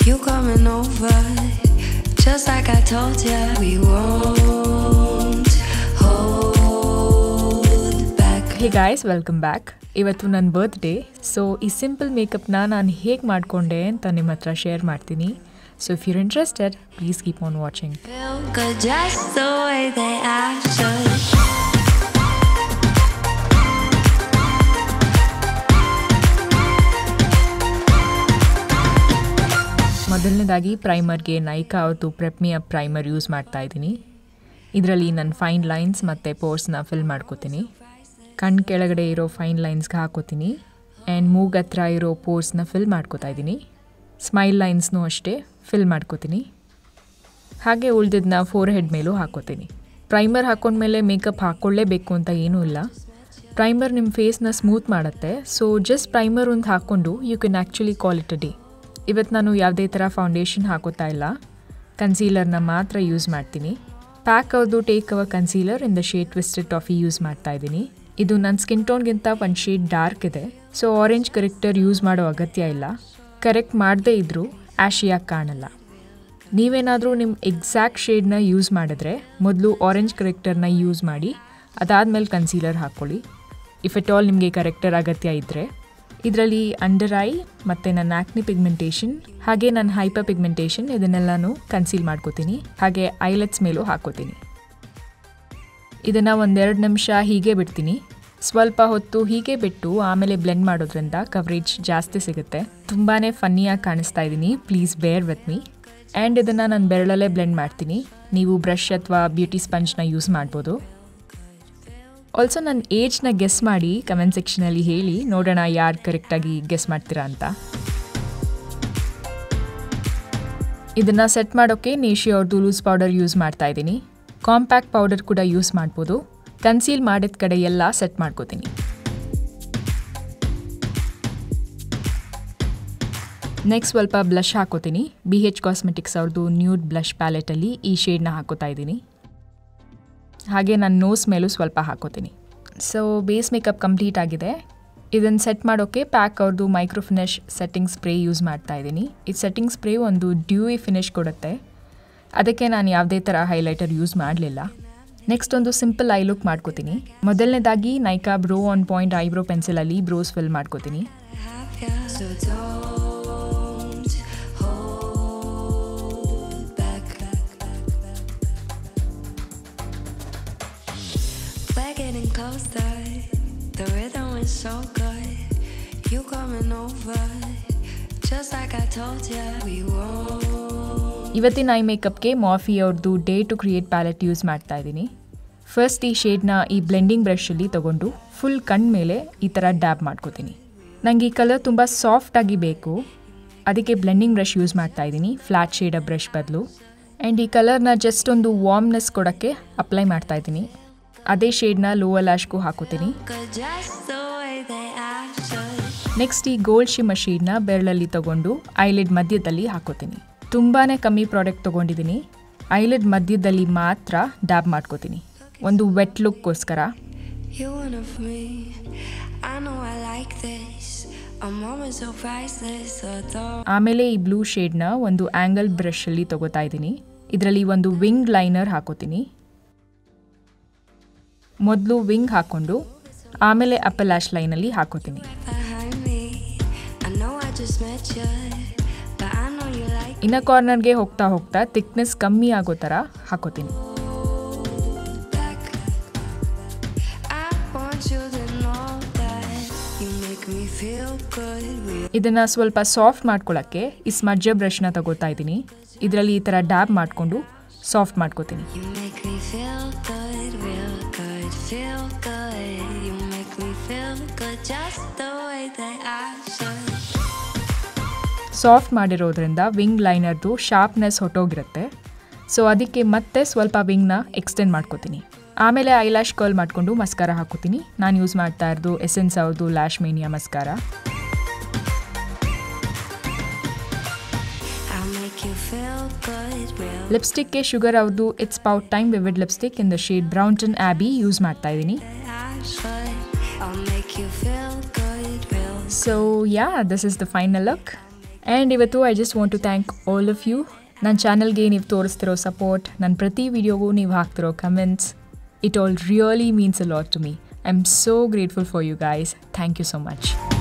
You coming over, just like I told ya. We won't hold back. Hey guys welcome back ಇವತ್ತು ನನ್ನ birthday so ಈ simple ಮೇಕಪ್ನ ನಾನು ಹೇಗೆ ಮಾಡಿಕೊಂಡೆ ಅಂತ ನಿಮ್ಮ ಹತ್ರ ಶೇರ್ ಮಾಡ್ತೀನಿ so if you're interested please keep on watching Feel good just the way that I should. ಮೊದಲನೇದಾಗಿ ಪ್ರೈಮರ್ಗೆ ನೈಕಾ ಅವ್ರದ್ದು ಪ್ರೆಪ್ಮಿಯ ಪ್ರೈಮರ್ ಯೂಸ್ ಮಾಡ್ತಾ ಇದ್ದೀನಿ ಇದರಲ್ಲಿ ನನ್ನ ಫೈನ್ ಲೈನ್ಸ್ ಮತ್ತು ಪೋರ್ಸ್ನ ಫಿಲ್ ಮಾಡ್ಕೋತೀನಿ ಕಣ್ಣು ಕೆಳಗಡೆ ಇರೋ ಫೈನ್ ಲೈನ್ಸ್ಗೆ ಹಾಕೋತೀನಿ ಆ್ಯಂಡ್ ಮೂಗ್ ಹತ್ರ ಇರೋ ಪೋರ್ಸ್ನ ಫಿಲ್ ಮಾಡ್ಕೋತಾ ಇದ್ದೀನಿ ಸ್ಮೈಲ್ ಲೈನ್ಸ್ನೂ ಅಷ್ಟೇ ಫಿಲ್ ಮಾಡ್ಕೋತೀನಿ ಹಾಗೆ ಉಳ್ದಿದ್ದನ್ನ ಫೋರ್ ಹೆಡ್ ಮೇಲೂ ಹಾಕೋತೀನಿ ಪ್ರೈಮರ್ ಹಾಕೊಂಡ್ಮೇಲೆ ಮೇಕಪ್ ಹಾಕ್ಕೊಳ್ಳೇಬೇಕು ಅಂತ ಏನೂ ಇಲ್ಲ ಪ್ರೈಮರ್ ನಿಮ್ಮ ಫೇಸ್ನ ಸ್ಮೂತ್ ಮಾಡುತ್ತೆ ಸೊ ಜಸ್ಟ್ ಪ್ರೈಮರ್ ಒಂದು ಹಾಕ್ಕೊಂಡು you can actually call it a day ಇವತ್ತು ನಾನು ಯಾವುದೇ ಥರ ಫೌಂಡೇಶನ್ ಹಾಕೋತಾ ಇಲ್ಲ ಕನ್ಸೀಲರ್ನ ಮಾತ್ರ ಯೂಸ್ ಮಾಡ್ತೀನಿ ಪ್ಯಾಕ್ ಅವ್ರದ್ದು take our concealer in the shade twisted toffee use ಮಾಡ್ತಾ ಇದ್ದೀನಿ ಇದು ನನ್ನ ಸ್ಕಿನ್ ಟೋನ್ಗಿಂತ ಒಂದು ಶೇಡ್ ಡಾರ್ಕ್ ಇದೆ ಸೊ ಆರೆಂಜ್ ಕರೆಕ್ಟರ್ ಯೂಸ್ ಮಾಡೋ ಅಗತ್ಯ ಇಲ್ಲ ಕರೆಕ್ಟ್ ಮಾಡದೇ ಇದ್ದರೂ ಆಶಿಯಾಗಿ ಕಾಣಲ್ಲ ನೀವೇನಾದರೂ ನಿಮ್ಮ ಎಕ್ಸಾಕ್ಟ್ ಶೇಡ್ನ ಯೂಸ್ ಮಾಡಿದ್ರೆ ಮೊದಲು ಆರೆಂಜ್ ಕರೆಕ್ಟರ್ನ ಯೂಸ್ ಮಾಡಿ ಅದಾದಮೇಲೆ ಕನ್ಸೀಲರ್ ಹಾಕ್ಕೊಳ್ಳಿ ಇಫ್ ಎಟ್ ಆಲ್ ನಿಮಗೆ ಕರೆಕ್ಟರ್ ಅಗತ್ಯ ಇದ್ದರೆ ಇದರಲ್ಲಿ ಅಂಡರ್ ಐ ಮತ್ತು ನನ್ನ ಆ್ಯಕ್ನಿ ಪಿಗ್ಮೆಂಟೇಷನ್ ಹಾಗೆ ನನ್ನ ಹೈಪರ್ ಪಿಗ್ಮೆಂಟೇಷನ್ ಇದನ್ನೆಲ್ಲನೂ ಕನ್ಸೀಲ್ ಮಾಡ್ಕೋತೀನಿ ಹಾಗೆ ಐಲೆಟ್ಸ್ ಮೇಲೂ ಹಾಕೋತೀನಿ ಇದನ್ನು ಒಂದೆರಡು ನಿಮಿಷ ಹೀಗೆ ಬಿಡ್ತೀನಿ ಸ್ವಲ್ಪ ಹೊತ್ತು ಹೀಗೆ ಬಿಟ್ಟು ಆಮೇಲೆ ಬ್ಲೆಂಡ್ ಮಾಡೋದ್ರಿಂದ ಕವರೇಜ್ ಜಾಸ್ತಿ ಸಿಗುತ್ತೆ ತುಂಬಾ ಫನ್ನಿಯಾಗಿ ಕಾಣಿಸ್ತಾ ಇದ್ದೀನಿ ಪ್ಲೀಸ್ ಬೇರ್ ವಿತ್ ಮೀ ಆ್ಯಂಡ್ ಇದನ್ನು ನಾನು ಬೆರಳಲ್ಲೇ ಬ್ಲೆಂಡ್ ಮಾಡ್ತೀನಿ ನೀವು ಬ್ರಷ್ ಅಥವಾ ಬ್ಯೂಟಿ ಸ್ಪಂಜ್ನ ಯೂಸ್ ಮಾಡ್ಬೋದು ಆಲ್ಸೋ ನನ್ನ ಏಜ್ನ ಗೆಸ್ ಮಾಡಿ ಕಮೆಂಟ್ ಸೆಕ್ಷನಲ್ಲಿ ಹೇಳಿ ನೋಡೋಣ ಯಾರು ಕರೆಕ್ಟಾಗಿ ಗೆಸ್ ಮಾಡ್ತೀರಾ ಅಂತ ಇದನ್ನು ಸೆಟ್ ಮಾಡೋಕ್ಕೆ ನೇಶಿ ಅವ್ರದ್ದು ಲೂಸ್ ಪೌಡರ್ ಯೂಸ್ ಮಾಡ್ತಾ ಇದ್ದೀನಿ ಕಾಂಪ್ಯಾಕ್ಟ್ ಪೌಡರ್ ಕೂಡ ಯೂಸ್ ಮಾಡ್ಬೋದು ಕನ್ಸೀಲ್ ಮಾಡಿದ ಕಡೆ ಎಲ್ಲ ಸೆಟ್ ಮಾಡ್ಕೋತೀನಿ ನೆಕ್ಸ್ಟ್ ಸ್ವಲ್ಪ ಬ್ಲಷ್ ಹಾಕೋತೀನಿ ಬಿ ಹೆಚ್ ಕಾಸ್ಮೆಟಿಕ್ಸ್ ಅವ್ರದ್ದು ನ್ಯೂಡ್ ಬ್ಲಷ್ ಪ್ಯಾಲೆಟಲ್ಲಿ ಈ ಶೇಡ್ನ ಹಾಕೋತಾ ಇದ್ದೀನಿ ಹಾಗೆ ನನ್ನ ನೋಸ್ ಮೇಲೂ ಸ್ವಲ್ಪ ಹಾಕೋತೀನಿ ಸೊ ಬೇಸ್ ಮೇಕಪ್ ಕಂಪ್ಲೀಟ್ ಆಗಿದೆ ಇದನ್ನು ಸೆಟ್ ಮಾಡೋಕ್ಕೆ ಪ್ಯಾಕ್ ಅವ್ರದ್ದು micro finish setting spray use ಮಾಡ್ತಾ ಇದ್ದೀನಿ ಈ ಸೆಟ್ಟಿಂಗ್ ಸ್ಪ್ರೇ ಒಂದು ಡ್ಯೂಯಿ ಫಿನಿಶ್ ಕೊಡುತ್ತೆ ಅದಕ್ಕೆ ನಾನು ಯಾವುದೇ ಥರ ಹೈಲೈಟರ್ ಯೂಸ್ ಮಾಡಲಿಲ್ಲ ನೆಕ್ಸ್ಟ್ ಒಂದು ಸಿಂಪಲ್ ಐ ಲುಕ್ ಮಾಡ್ಕೋತೀನಿ ಮೊದಲನೇದಾಗಿ Nykaa brow on point eyebrow ಪೆನ್ಸಿಲಲ್ಲಿ ಬ್ರೋಸ್ ಫಿಲ್ ಮಾಡ್ಕೋತೀನಿ have ya. So don't hold back. We're getting closer. The rhythm is so good. You coming over, just like I told ya. We won't. ಇವತ್ತಿನ I ಮೇಕಪ್ಗೆ ಮಾಫಿ ಅವ್ರದ್ದು day to create palette use ಮಾಡ್ತಾ ಇದ್ದೀನಿ first ಈ ಶೇಡ್ನ ಈ blending ಬ್ರಷಲ್ಲಿ ತೊಗೊಂಡು full ಕಣ್ಣು ಮೇಲೆ ಈ ಥರ ಡ್ಯಾಬ್ ಮಾಡ್ಕೋತೀನಿ ನನಗೆ ಈ ಕಲರ್ ತುಂಬ ಸಾಫ್ಟಾಗಿ ಬೇಕು ಅದಕ್ಕೆ ಬ್ಲೆಂಡಿಂಗ್ ಬ್ರಷ್ ಯೂಸ್ ಮಾಡ್ತಾ ಇದ್ದೀನಿ ಫ್ಲ್ಯಾಟ್ ಶೇಡ ಬ್ರಷ್ ಬದಲು ಆ್ಯಂಡ್ ಈ ಕಲರ್ನ ಜಸ್ಟ್ ಒಂದು ವಾರ್ಮ್ನೆಸ್ ಕೊಡೋಕ್ಕೆ ಅಪ್ಲೈ ಮಾಡ್ತಾ ಇದ್ದೀನಿ ಅದೇ ಶೇಡ್ನ ಲೋವರ್ ಲ್ಯಾಶ್ಗೂ ಹಾಕೋತೀನಿ Good just the way that I should. Next ಈ ಗೋಲ್ಡ್ ಶಿಮರ್ ಶೇಡ್ನ ಬೆರಳಲ್ಲಿ ತಗೊಂಡು ಐಲಿಡ್ ಮಧ್ಯದಲ್ಲಿ ಹಾಕೋತೀನಿ ತುಂಬಾ ಕಮ್ಮಿ ಪ್ರಾಡಕ್ಟ್ ತೊಗೊಂಡಿದ್ದೀನಿ ಐಲಿಡ್ ಮಧ್ಯದಲ್ಲಿ ಮಾತ್ರ ಡ್ಯಾಬ್ ಮಾಡ್ಕೋತೀನಿ ಒಂದು ವೆಟ್ ಲುಕ್ಕೋಸ್ಕರ You one of me. I know I like this. A moment so priceless. So don't. ಆಮೇಲೆ ಈ ಬ್ಲೂ ಶೇಡ್ನ ಒಂದು ಆ್ಯಂಗಲ್ ಬ್ರಷಲ್ಲಿ ತಗೋತಾ ಇದ್ದೀನಿ ಇದರಲ್ಲಿ ಒಂದು ವಿಂಗ್ ಲೈನರ್ ಹಾಕೋತೀನಿ ಮೊದಲು ವಿಂಗ್ ಹಾಕ್ಕೊಂಡು ಆಮೇಲೆ ಅಪ್ಪಲ್ ಆ್ಯಶ್ ಲೈನಲ್ಲಿ ಹಾಕೋತೀನಿ behind me. I know I just met you, but I know you like ಇನ್ನ ಕಾರ್ನರ್ಗೆ ಹೋಗ್ತಾ ಹೋಗ್ತಾ ಥಿಕ್ನೆಸ್ ಕಮ್ಮಿ ಆಗೋ ಥರ ಹಾಕೋತೀನಿ back. I want you to know that you make me feel good. Real ಇದನ್ನು ಸ್ವಲ್ಪ ಸಾಫ್ಟ್ ಮಾಡ್ಕೊಳ್ಳೋಕ್ಕೆ ಈ ಸ್ಮಜ್ಜ ಬ್ರಷ್ನ ತಗೋತಾ ಇದ್ದೀನಿ ಇದರಲ್ಲಿ ಈ ಥರ ಡ್ಯಾಬ್ ಮಾಡಿಕೊಂಡು ಸಾಫ್ಟ್ ಮಾಡ್ಕೋತೀನಿ You make me feel good, real good, feel good. You make me feel good just the way that I should. Soft ಮಾಡಿರೋದ್ರಿಂದ ವಿಂಗ್ ಲೈನರ್ದು ಶಾರ್ಪ್ನೆಸ್ ಹೊಟ್ಟೋಗಿರುತ್ತೆ ಸೊ ಅದಕ್ಕೆ ಮತ್ತೆ ಸ್ವಲ್ಪ ವಿಂಗ್ನ ಎಕ್ಸ್ಟೆಂಡ್ ಮಾಡ್ಕೋತೀನಿ ಆಮೇಲೆ ಐಲ್ಯಾಶ್ ಕರ್ಲ್ ಮಾಡಿಕೊಂಡು ಮಸ್ಕಾರ ಹಾಕೋತೀನಿ ನಾನು ಯೂಸ್ ಮಾಡ್ತಾ ಇರೋದು ಎಸೆನ್ಸ್ ಅವ್ರದ್ದು lash mania mascara I'll make you feel good, real ಲಿಪ್ಸ್ಟಿಕ್ಗೆ ಶುಗರ್ ಅವ್ರದ್ದು it's pout time vivid lipstick in the shade brown town Abby use ಮಾಡ್ತಾ ಇದ್ದೀನಿ I should. I'll make you feel good, real so ya this is the final look and ಇವತ್ತು I just want to thank all of you ನನ್ನ ಚಾನಲ್ಗೆ ನೀವು ತೋರಿಸ್ತಿರೋ support ನನ್ನ ಪ್ರತಿ ವಿಡಿಯೋಗೂ ನೀವು ಹಾಕ್ತಿರೋ comments it all really means a lot to me I am so grateful for you guys thank you so much